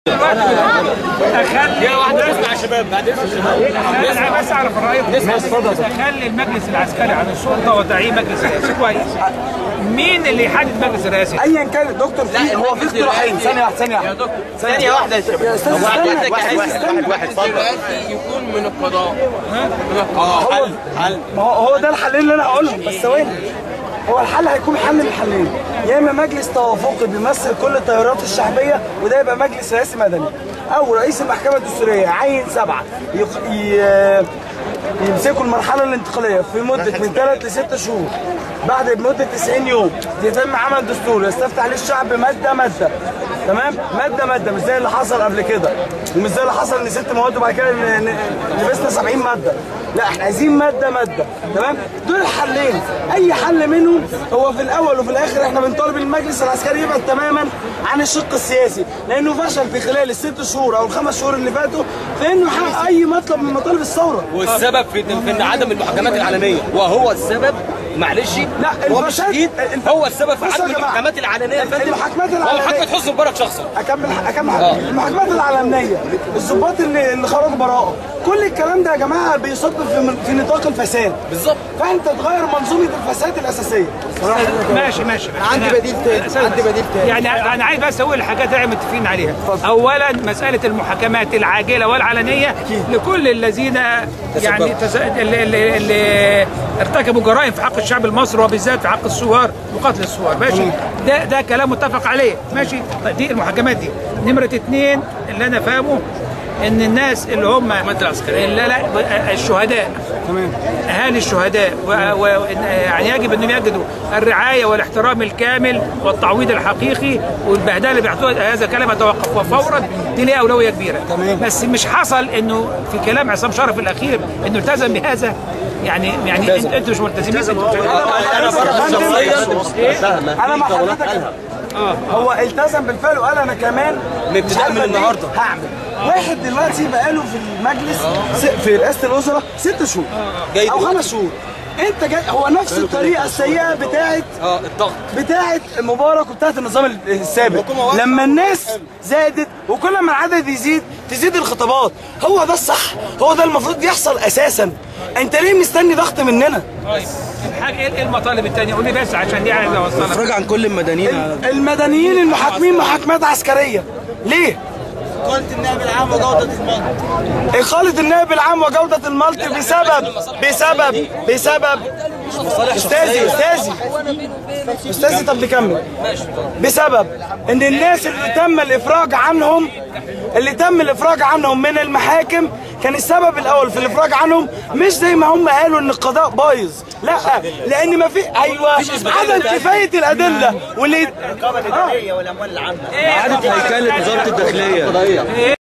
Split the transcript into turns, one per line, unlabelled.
اخلي واحده اسمع يا شباب بعد اذن الشباب انا بس اعرف الراي اخلي المجلس العسكري عن السلطه وتعيين مجلس رئاسي كويس مين اللي يحدد مجلس الرئاسي؟
ايا كان دكتور في هو في اقتراحين ثانيه واحده ثانيه واحده
ثانية واحدة يا شباب
يا استاذ
واحد
استنى
واحد واحد
استنى.
واحد اتفضل
يكون من القضاء من
اه
القضاء
حل حل
ما هو هو ده الحلين اللي انا هقولهم بس ثواني هو الحل هيكون حل من حلين يا اما مجلس توافقي بيمثل كل التيارات الشعبيه وده يبقى مجلس رئاسي مدني او رئيس المحكمه الدستوريه يعين سبعه يق... ي... يمسكوا المرحله الانتقاليه في مده من ثلاث لست شهور بعد مده 90 يوم يتم عمل دستور يستفتح عليه الشعب ماده ماده تمام ماده ماده مش زي اللي حصل قبل كده ومش زي اللي حصل ان ست مواد وبعد كده ن- ن- لبسنا 70 ماده لا احنا عايزين ماده ماده تمام دول الحلين اي حل منهم هو في الاول وفي الاخر احنا بنطالب المجلس العسكري يبعد تماما عن الشق السياسي لانه فشل في خلال الست شهور او الخمس شهور اللي فاتوا في انه يحقق اي مطلب من مطالب الثوره
والسبب في في ان عدم المحاكمات العلنيه وهو السبب معلش
لا،
هو مش
الفساد-
جديد
الف-
هو السبب في
بصوا
عدم
يا جماعة.
المحاكمات العلنيه يا فندم
المحاكمات
هو
العلنية.
محاكمه حسني مبارك شخصا
اكمل اكمل حاجه المحاكمات العالميه الضباط اللي اللي خرجوا براءه كل الكلام ده يا جماعه بيصب في في نطاق الفساد
بالظبط
فانت تغير منظومه الفساد الاساسيه
ماشي ماشي
عندي بديل تاني عندي بديل تاني
يعني انا عايز بس اقول الحاجات اللي متفقين عليها اولا مساله المحاكمات العاجله والعلنيه لكل الذين يعني تز... اللي, اللي, اللي ارتكبوا جرائم في حق الشعب المصري وبالذات في حق الثوار وقتل الثوار ماشي ده ده كلام متفق عليه ماشي طيب دي المحاكمات دي نمره اثنين اللي انا فاهمه ان الناس اللي هم لا لا الشهداء تمام اهالي الشهداء و... و... يعني يجب انهم يجدوا الرعايه والاحترام الكامل والتعويض الحقيقي والبهدله اللي بيعطوها هذا كلام يتوقف وفورا دي ليه اولويه كبيره تمام. بس مش حصل انه في كلام عصام شرف الاخير انه التزم بهذا يعني يعني انت- انتوا مش ملتزمين انتوا
انا برضه شخصيا
انا مع حضرتك هو التزم بالفعل وقال انا كمان
من ابتداء من النهارده.
هعمل واحد دلوقتي بقاله في المجلس س- في رئاسه الوزراء ست شهور
جاي
او
دلوقتي.
خمس شهور انت جاي هو نفس الطريقه السيئه بتاعت
اه الضغط
بتاعت مبارك وبتاعت النظام السابق لما الناس زادت وكل ما العدد يزيد تزيد الخطابات هو ده الصح هو ده المفروض يحصل اساسا انت ليه مستني ضغط مننا
طيب الحاجه ايه المطالب الثانيه قول لي بس عشان دي عايز اوصلها
افرج عن كل المدنيين
المدنيين المحاكمين محاكمات عسكريه ليه
قلت النائب العام وجوده المنطق
إقالة النائب العام وجودة الملط بسبب بسبب بسبب أستاذي أستاذي أستاذي طب نكمل بسبب إن الناس اللي تم الإفراج عنهم اللي تم الإفراج عنهم من المحاكم كان السبب الأول في الإفراج عنهم مش زي ما هم قالوا إن القضاء بايظ لا لأن ما في أيوه عدم كفاية الأدلة واللي
والاموال العامه اعاده هيكله وزاره الداخليه